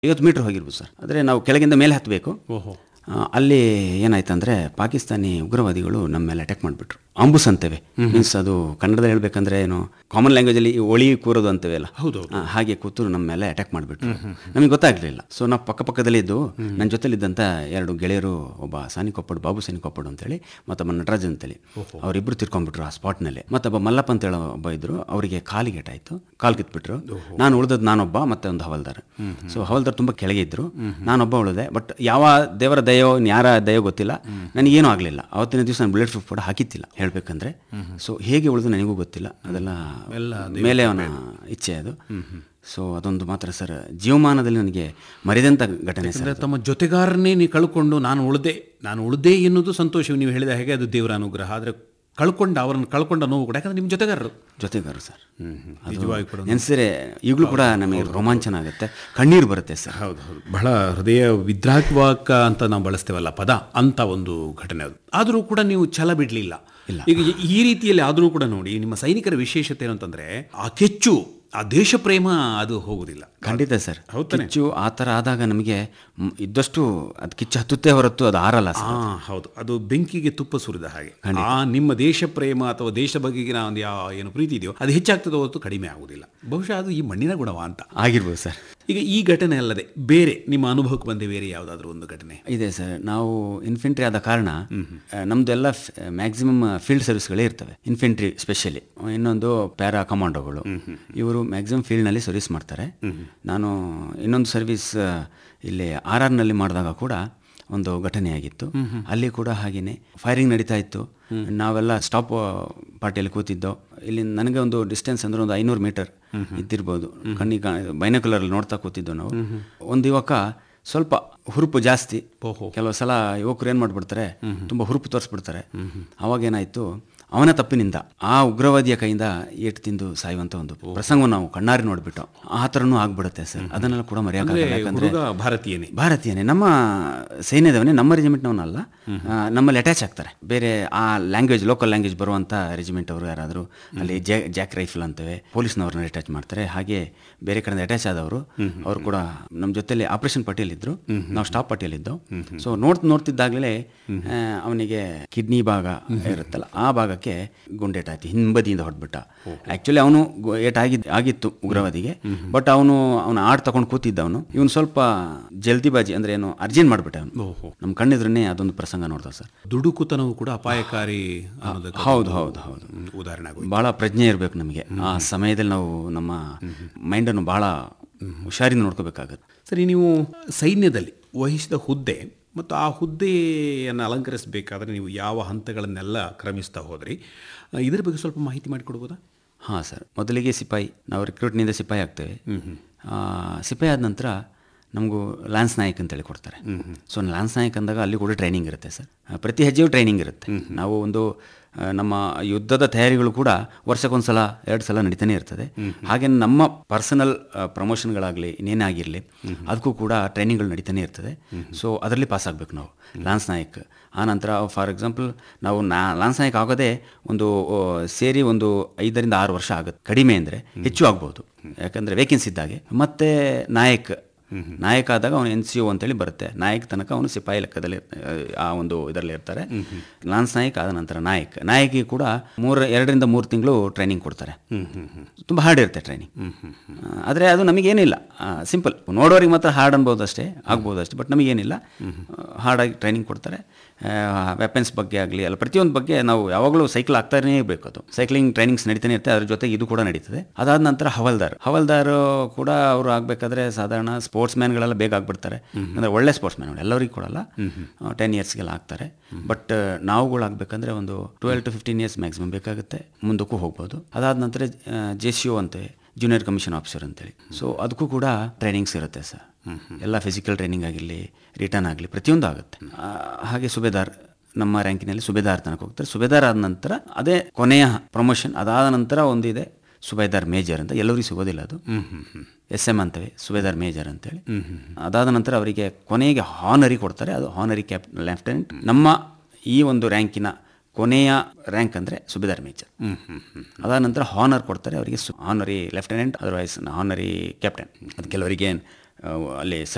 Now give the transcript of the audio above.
ಐವತ್ತು metre ಹೋಗಿರ್ಬೋದು sir ಆದರೆ ನಾವು ಕೆಳಗಿಂದ ಮೇಲೆ ಹತ್ತಬೇಕು ಓಹೋ ಅಲ್ಲಿ ಏನಾಯ್ತಂದ್ರೆ ಪಾಕಿಸ್ತಾನಿ ಉಗ್ರವಾದಿಗಳು ನಮ್ಮ ಮೇಲೆ ಅಟ್ಯಾಕ್ ಮಾಡಿಬಿಟ್ರು ಅಂಬುಸ್ ಅಂತೇವೆ ಮೀನ್ಸ್ ಅದು ಕನ್ನಡದಲ್ಲಿ ಹೇಳ್ಬೇಕಂದ್ರೆ ಏನು ಕಾಮನ್ ಲ್ಯಾಂಗ್ವೇಜಲ್ಲಿ ಒಳಿ ಕೂರೋದು ಅಂತೇವೆ ಅಲ್ಲ ಹೌದು ಆ, ಹಾಗೆ ಕೂತು ನಮ್ಮ ಮೇಲೆ ಅಟ್ಯಾಕ್ ಮಾಡಿಬಿಟ್ರು ನಮಗೆ ಗೊತ್ತಾಗ್ಲಿಲ್ಲ ಸೊ ನಾವು ಪಕ್ಕ ಪಕ್ಕದಲ್ಲಿ ಇದ್ದು ನನ್ನ ಜೊತೆಲಿದ್ದಂಥ ಎರಡು ಗೆಳೆಯರು ಒಬ್ಬ ಸಾನಿ ಕೊಪ್ಪಡು ಬಾಬು ಸಾನಿ ಕೊಪ್ಪಡು ಅಂತೇಳಿ ಮತ್ತೊಬ್ಬ ನಟರಾಜ್ ಅಂತೇಳಿ ಅವರಿಬ್ಬರು ತಿರ್ಕೊಂಡ್ಬಿಟ್ರು ಆ ಸ್ಪಾಟ್ನಲ್ಲಿ ಮತ್ತೊಬ್ಬ ಮಲ್ಲಪ್ಪ ಅಂತ ಹೇಳೋ ಒಬ್ಬ ಇದ್ರು ಅವರಿಗೆ ಕಾಲಿಗೆ ಏಟಾಯ್ತು ಕಾಲು ಕಿತ್ಬಿಟ್ರು ನಾನು ಉಳಿದದ್ದು ನಾನೊಬ್ಬ ಮತ್ತೆ ಒಂದು ಹವಲ್ದಾರ್ ಸೊ ಹವಲ್ದಾರ್ ತುಂಬ ಕೆಳಗೆ ಇದ್ರು ನಾನೊಬ್ಬ ಉಳಿದೆ ಬಟ್ ಯಾವ ದೇವರ ದಯೋ ಯಾರ ದಯೋ ಗೊತ್ತಿಲ್ಲ ನನಗೇನು ಆಗಲಿಲ್ಲ ಅವತ್ತಿನ ದಿವಸ ನಾನು ಬುಲೆಟ್ ಪ್ರೂಫ್ ಕೂಡ ಹಾಕಿತ್ತಿಲ್ಲ ಹೇಳ್ಬೇಕಂದ್ರೆ ಸೊ ಹೇಗೆ ಉಳಿದು ನನಗೂ ಗೊತ್ತಿಲ್ಲ ಅದೆಲ್ಲ ಮೇಲೆ ಅವನ ಇಚ್ಛೆ ಅದು ಸೊ ಅದೊಂದು ಮಾತ್ರ ಸರ್ ಜೀವಮಾನದಲ್ಲಿ ನನಗೆ ಮರೆದಂಥ ಘಟನೆ ಸರ್ ಅಂದರೆ ತಮ್ಮ ಜೊತೆಗಾರನೇ ನೀವು ಕಳ್ಕೊಂಡು ನಾನು ಉಳಿದೆ ನಾನು ಉಳಿದೆ ಎನ್ನುವುದು ಸಂತೋಷ ನೀವು ಹೇಳಿದ ಹಾಗೆ ಅದು ದೇವರ ಅನುಗ್ರಹ ಆದರೆ ಕಳ್ಕೊಂಡ ಅವರನ್ನು ಕಳ್ಕೊಂಡ ನೋವು ಕೂಡ ಯಾಕಂದ್ರೆ ನಿಮ್ಮ ಜೊತೆಗಾರರು ಜೊತೆಗಾರರು ಸರ್ ನಿಜವಾಗಿ ಕೂಡ ನೆನೆಸಿದ್ರೆ ಈಗಲೂ ಕೂಡ ನಮಗೆ ರೋಮಾಂಚನ ಆಗುತ್ತೆ ಕಣ್ಣೀರು ಬರುತ್ತೆ ಸರ್ ಹೌದು ಹೌದು ಬಹಳ ಹೃದಯ ವಿದ್ರಾಗ್ವಾಕ ಅಂತ ನಾವು ಬಳಸ್ತೇವಲ್ಲ ಪದ ಅಂತ ಒಂದು ಘಟನೆ ಅದು ಆದರೂ ಕೂಡ ನೀವು ಛಲ ಬಿಡಲಿಲ್ಲ ಈಗ ಈ- ಈ ರೀತಿಯಲ್ಲಿ ಆದರೂ ಕೂಡ ನೋಡಿ ನಿಮ್ಮ ಸೈನಿಕರ ವಿಶೇಷತೆ ಏನು ಅಂತಂದ್ರೆ ಆ ಕೆಚ್ಚು ಆ ದೇಶ ಪ್ರೇಮ ಅದು ಹೋಗುದಿಲ್ಲ ಖಂಡಿತ ಸರ್ ಹೌದಾನೆ? ಕಿಚ್ಚು ಆ ಥರ ಆದಾಗ ನಮಗೆ ಮ್, ಇದ್ದಷ್ಟು ಅದು ಕಿಚ್ಚು ಹತ್ತುತ್ತೆ ಹೊರತು ಅದು ಆರಲ್ಲ ಸರ್ ಆ ಹೌದು ಅದು ಬೆಂಕಿಗೆ ತುಪ್ಪ ಸುರಿದ ಹಾಗೆ ಆ ನಿಮ್ಮ ದೇಶ ಪ್ರೇಮ ಅಥವಾ ದೇಶ ಬಗೆಗಿನ ಒಂದು ಯಾವ ಏನು ಪ್ರೀತಿ ಇದೆಯೋ ಅದು ಹೆಚ್ಚಾಗ್ತದೆ ಹೊರತು ಕಡಿಮೆ ಆಗುವುದಿಲ್ಲ ಬಹುಶಃ ಅದು ಈ ಮಣ್ಣಿನ ಗುಣವ ಅಂತ ಆಗಿರ್ಬೋದು ಸರ್ ಈಗ ಈ ಘಟನೆ ಅಲ್ಲದೆ ಬೇರೆ ನಿಮ್ಮ ಅನುಭವಕ್ಕೆ ಬಂದೆ ಬೇರೆ ಯಾವುದಾದ್ರೂ ಒಂದು ಘಟನೆ ಇದೆ ಸರ್ ನಾವು ಇನ್ಫೆಂಟ್ರಿ ಆದ ಕಾರಣ ಆ, ನಮ್ದೆಲ್ಲ ಮ್ಯಾಕ್ಸಿಮಮ್ ಫೀಲ್ಡ್ ಸರ್ವಿಸ್ಗಳೇ ಇರ್ತವೆ ಇನ್ಫೆಂಟ್ರಿ ಸ್ಪೆಷಲಿ ಇನ್ನೊಂದು ಪ್ಯಾರಾ ಕಮಾಂಡೋಗಳು ಇವರು ಮ್ಯಾಕ್ಸಿಮಮ್ ಫೀಲ್ಡ್ನಲ್ಲಿ ಸರ್ವಿಸ್ ಮಾಡ್ತಾರೆ ನಾನು ಇನ್ನೊಂದು ಸರ್ವಿಸ್ ಇಲ್ಲಿ ಆರ್ ಆರ್ನಲ್ಲಿ ಮಾಡಿದಾಗ ಕೂಡ ಒಂದು ಘಟನೆಯಾಗಿತ್ತು ಅಲ್ಲಿ ಕೂಡ ಹಾಗೇನೆ ಫೈರಿಂಗ್ ನಡೀತಾ ಇತ್ತು ನಾವೆಲ್ಲ ಸ್ಟಾಪ್ ಪಾರ್ಟಿಯಲ್ಲಿ ಕೂತಿದ್ದೋ ಇಲ್ಲಿ ನನಗೆ ಒಂದು ಡಿಸ್ಟೆನ್ಸ್ ಅಂದ್ರೆ ಒಂದು ಐನೂರು ಮೀಟರ್ ಇದ್ದಿರ್ಬೋದು ಕಣ್ಣಿಗೆ ಬೈನಕುಲರ್ ನೋಡ್ತಾ ಕೂತಿದ್ದೋ ನಾವು ಒಂದು ಯುವಕ ಸ್ವಲ್ಪ ಹುರುಪು ಜಾಸ್ತಿ ಓಹೋ. ಕೆಲವು ಸಲ ಯುವಕರು ಏನು ಮಾಡ್ಬಿಡ್ತಾರೆ ತುಂಬ ಹುರುಪು ತೋರಿಸ್ಬಿಡ್ತಾರೆ ಅವಾಗ ಏನಾಯ್ತು ಅವನ ತಪ್ಪಿನಿಂದ ಆ ಉಗ್ರವಾದಿಯ ಕೈಯಿಂದ ಏಟು ತಿಂದು ಸಾಯುವಂತ ಒಂದು ಪ್ರಸಂಗವನ್ನು ನಾವು ಕಣ್ಣಾರಿ ನೋಡ್ಬಿಟ್ಟು ಆ ಥರನೂ ಆಗ್ಬಿಡುತ್ತೆ ಸರ್ ಅದನ್ನೆಲ್ಲ ಕೂಡ ಮರೆಯೋಕ್ಕಾಗಲ್ಲ ಯಾಕಂದ್ರೆ ಹುಡುಗ ಭಾರತೀಯನೇ ಭಾರತೀಯನೇ ನಮ್ಮ ಸೈನ್ಯದವನೇ ನಮ್ಮ ರೆಜಿಮೆಂಟ್ನವನಲ್ಲ ಆ, ನಮ್ಮಲ್ಲಿ ಅಟ್ಯಾಚ್ ಆಗ್ತಾರೆ ಬೇರೆ ಆ ಲ್ಯಾಂಗ್ವೇಜ್ ಲೋಕಲ್ ಲ್ಯಾಂಗ್ವೇಜ್ ಬರುವಂಥ ರೆಜಿಮೆಂಟ್ ಅವರು ಯಾರಾದರೂ ಅಲ್ಲಿ ಜಾ ಜಾಕ್ ರೈಫಲ್ ಅಂತೇವೆ ಪೊಲೀಸ್ನವ್ರನ್ನ ಅಟ್ಯಾಚ್ ಮಾಡ್ತಾರೆ ಹಾಗೆ ಬೇರೆ ಕಡೆಯಿಂದ ಅಟ್ಯಾಚ್ ಆದವರು ಅವರು ಕೂಡ ನಮ್ಮ ಜೊತೆಲಿ ಆಪರೇಷನ್ ಪಟ್ಟಿಯಲ್ಲಿದ್ದರು ನಾವು ಸ್ಟಾಪ್ ಪಟ್ಟಿಯಲ್ಲಿದ್ದೋ ಸೊ ನೋಡ್ ನೋಡ್ತಿದ್ದಾಗಲೇ ಅವನಿಗೆ ಕಿಡ್ನಿ ಭಾಗ ಇರುತ್ತಲ್ಲ ಆ ಭಾಗಕ್ಕೆ ಗುಂಡೇಟಾಯ್ತು ಹಿಂಬದಿಯಿಂದ ಹೊಡ್ಬಿಟ್ಟ ಆ್ಯಕ್ಚುಲಿ ಅವನು ಏಟಾಗಿದ್ದು ಆಗಿತ್ತು ಉಗ್ರವಾದಿಗೆ ಬಟ್ ಅವನು ಅವನು ಆಡ್ ತಗೊಂಡು ಕೂತಿದ್ದ ಅವನು ಇವನು ಸ್ವಲ್ಪ ಜಲ್ದಿಬಾಜಿ ಅಂದ್ರೆ ಏನು ಅರ್ಜೆಂಟ್ ಮಾಡಿಬಿಟ್ಟ ಅವನು ಓಹೋ ನಮ್ಮ ಕಣ್ಣೆದ್ರನ್ನೇ ಅದೊಂದು ಪ್ರಸಂಗ ನೋಡ್ದ ಸರ್ ದುಡುಕುತನವು ಕೂಡ ಅಪಾಯಕಾರಿ ಅನ್ನೋದಕ್ಕೆ ಹೌದು ಹೌದು ಹೌದು ಒಂದು ಉದಾಹರಣೆ ಆಗೋಯ್ತು ಭಾಳ ಪ್ರಜ್ಞೆ ಇರಬೇಕು ನಮಗೆ ಆ ಸಮಯದಲ್ಲಿ ನಾವು ನಮ್ಮ ಮೈಂಡನ್ನು ಭಾಳ ಹುಷಾರಿಂದ ನೋಡ್ಕೋಬೇಕಾಗತ್ತೆ ಸರಿ ನೀವು ಸೈನ್ಯದಲ್ಲಿ ವಹಿಸಿದ ಹುದ್ದೆ ಮತ್ತು ಆ ಹುದ್ದೆಯನ್ನು ಅಲಂಕರಿಸಬೇಕಾದ್ರೆ ನೀವು ಯಾವ ಹಂತಗಳನ್ನೆಲ್ಲ ಕ್ರಮಿಸ್ತಾ ಹೋದ್ರಿ ಆ, ಇದರ ಬಗ್ಗೆ ಸ್ವಲ್ಪ ಮಾಹಿತಿ ಮಾಡಿಕೊಡ್ಬೋದಾ ಹಾಂ ಸರ್ ಮೊದಲಿಗೆ ಸಿಪಾಯಿ ನಾವು ರಿಕ್ರೂಟ್ನಿಂದ ಸಿಪಾಯಿ ಆಗ್ತೇವೆ ಆ, ಸಿಪಾಯಿ ಆದ ನಂತರ ನಮಗೂ ಲಾನ್ಸ್ ನಾಯಕ್ ಅಂತೇಳಿ ಕೊಡ್ತಾರೆ ಸೊ ಲಾನ್ಸ್ ನಾಯಕ್ ಅಂದಾಗ ಅಲ್ಲಿ ಕೂಡ ಟ್ರೈನಿಂಗ್ ಇರುತ್ತೆ ಸರ್ ಆ, ಪ್ರತಿ ಹೆಜ್ಜೆಯೂ ಟ್ರೈನಿಂಗ್ ಇರುತ್ತೆ ನಾವು ಒಂದು ಆ, ನಮ್ಮ ಯುದ್ಧದ ತಯಾರಿಗಳು ಕೂಡ ವರ್ಷಕ್ಕೊಂದು ಸಲ ಎರಡು ಸಲ ನಡೀತಾನೆ ಇರ್ತದೆ ಹಾಗೆ ನಮ್ಮ ಪರ್ಸನಲ್ ಪ್ರಮೋಷನ್ಗಳಾಗಲಿ ಇನ್ನೇನೇ ಆಗಿರಲಿ ಅದಕ್ಕೂ ಕೂಡ ಟ್ರೈನಿಂಗ್ಗಳು ನಡೀತಾನೆ ಇರ್ತದೆ ಸೊ ಅದರಲ್ಲಿ ಪಾಸ್ ಆಗಬೇಕು ನಾವು ಲಾನ್ಸ್ ನಾಯಕ್ ಆ ನಂತರ ಫಾರ್ ಎಕ್ಸಾಂಪಲ್ ನಾವು ನಾ ಲಾನ್ಸ್ ನಾಯಕ್ ಆಗೋದೇ ಒಂದು ಆ, ಸೇರಿ ಒಂದು ಐದರಿಂದ ಆರು ವರ್ಷ ಆಗುತ್ತೆ ಕಡಿಮೆ ಅಂದರೆ ಹೆಚ್ಚು ಆಗ್ಬೋದು ಯಾಕಂದರೆ ವೇಕೆನ್ಸಿ ಇದ್ದಾಗೆ ಮತ್ತೆ ನಾಯಕ್ ನಾಯಕ ಆದಾಗ ಅವನು ಎನ್ ಸಿ ಒ ಅಂತೇಳಿ ಬರುತ್ತೆ ನಾಯಕ್ ತನಕ ಅವನು ಸಿಪಾಯಿ ಲೆಕ್ಕದಲ್ಲಿ ಆ, ಆ ಒಂದು ಇದರಲ್ಲಿ ಇರ್ತಾರೆ ಲಾನ್ಸ್ ನಾಯಕ್ ಆದ ನಂತರ ನಾಯಕ್ ನಾಯಕಿಗೆ ಕೂಡ ಮೂರು ಎರಡರಿಂದ ಮೂರು ತಿಂಗಳು ಟ್ರೈನಿಂಗ್ ಕೊಡ್ತಾರೆ ತುಂಬ ಹಾರ್ಡ್ ಇರುತ್ತೆ ಟ್ರೈನಿಂಗ್ ಆದರೆ ಅದು ನಮಗೇನಿಲ್ಲ ಸಿಂಪಲ್ ನೋಡೋರಿಗೆ ಮಾತ್ರ ಹಾರ್ಡ್ ಅನ್ಬೋದು ಅಷ್ಟೇ ಆಗ್ಬೋದು ಅಷ್ಟೇ ಬಟ್ ನಮಗೇನಿಲ್ಲ ಹಾರ್ಡಾಗಿ ಟ್ರೈನಿಂಗ್ ಕೊಡ್ತಾರೆ ವೆಪನ್ಸ್ ಬಗ್ಗೆ ಆಗಲಿ ಅಲ್ಲ ಪ್ರತಿಯೊಂದು ಬಗ್ಗೆ ನಾವು ಯಾವಾಗಲೂ ಸೈಕಲ್ ಆಗ್ತಾನೇ ಇರಬೇಕು ಅದು ಸೈಕ್ಲಿಂಗ್ ಟ್ರೈನಿಂಗ್ಸ್ ನಡೀತಾನೆ ಇರುತ್ತೆ ಅದ್ರ ಜೊತೆಗೆ ಇದು ಕೂಡ ನಡೀತದೆ ಅದಾದ ನಂತರ ಹವಲ್ದಾರ್ ಹವಲ್ದಾರ್ ಕೂಡ ಅವರು ಆಗಬೇಕಾದ್ರೆ ಸಾಧಾರಣ ಸ್ಪೋರ್ಟ್ಸ್ ಮ್ಯಾನ್ಗಳೆಲ್ಲ ಬೇಗ ಆಗ್ಬಿಡ್ತಾರೆ ಅಂದರೆ ಒಳ್ಳೆ ಸ್ಪೋರ್ಟ್ಸ್ ಮ್ಯಾನ್ ಎಲ್ಲರಿಗೂ ಕೊಡಲ್ಲ ಟೆನ್ ಇಯರ್ಸ್ಗೆಲ್ಲ ಆಗ್ತಾರೆ ಬಟ್ ನಾವುಗಳು ಆಗಬೇಕಂದ್ರೆ ಒಂದು twelve to fifteen years maximum ಬೇಕಾಗುತ್ತೆ ಮುಂದಕ್ಕೂ ಹೋಗ್ಬೋದು ಅದಾದ ನಂತರ ಜೆ ಸಿ ಒ ಅಂತೆ ಜೂನಿಯರ್ ಕಮಿಷನ್ ಆಫೀಸರ್ ಅಂತೇಳಿ ಸೊ ಅದಕ್ಕೂ ಕೂಡ ಟ್ರೈನಿಂಗ್ಸ್ ಇರುತ್ತೆ ಸರ್ ಎಲ್ಲ ಫಿಸಿಕಲ್ ಟ್ರೈನಿಂಗ್ ಆಗಿರಲಿ ರಿಟರ್ನ್ ಆಗಲಿ ಪ್ರತಿಯೊಂದು ಆಗುತ್ತೆ ಆ, ಹಾಗೆ ಸುಬೇದಾರ್ ನಮ್ಮ ರ್ಯಾಂಕಿನಲ್ಲಿ ಸುಬೇದಾರ್ ತನಕ ಹೋಗ್ತಾರೆ ಸುಬೇದಾರ್ ಆದ ನಂತರ ಅದೇ ಕೊನೆಯ ಪ್ರಮೋಷನ್ ಅದಾದ ನಂತರ ಒಂದಿದೆ ಸುಬೇದಾರ್ ಮೇಜರ್ ಅಂತ ಎಲ್ಲರಿಗೂ ಸಿಗೋದಿಲ್ಲ ಅದು ಎಸ್ ಎಮ್ ಅಂತೇವೆ ಸುಬೇದಾರ್ ಮೇಜರ್ ಅಂತೇಳಿ ಅದಾದ ನಂತರ ಅವರಿಗೆ ಕೊನೆಗೆ ಹಾನರಿ ಕೊಡ್ತಾರೆ ಅದು ಹಾನರಿ ಕ್ಯಾಪ್ ಲೆಫ್ಟಿನೆಂಟ್ ನಮ್ಮ ಈ ಒಂದು ರ್ಯಾಂಕಿನ ಕೊನೆಯ ರ್ಯಾಂಕ್ ಅಂದರೆ ಸುಬೇದಾರ್ ಮೇಜರ್ ಅದಾದ ನಂತರ ಹಾನರ್ ಕೊಡ್ತಾರೆ ಅವರಿಗೆ honorary lieutenant otherwise honorary captain ಅದು ಕೆಲವರಿಗೆ ಆ, ಅಲ್ಲಿ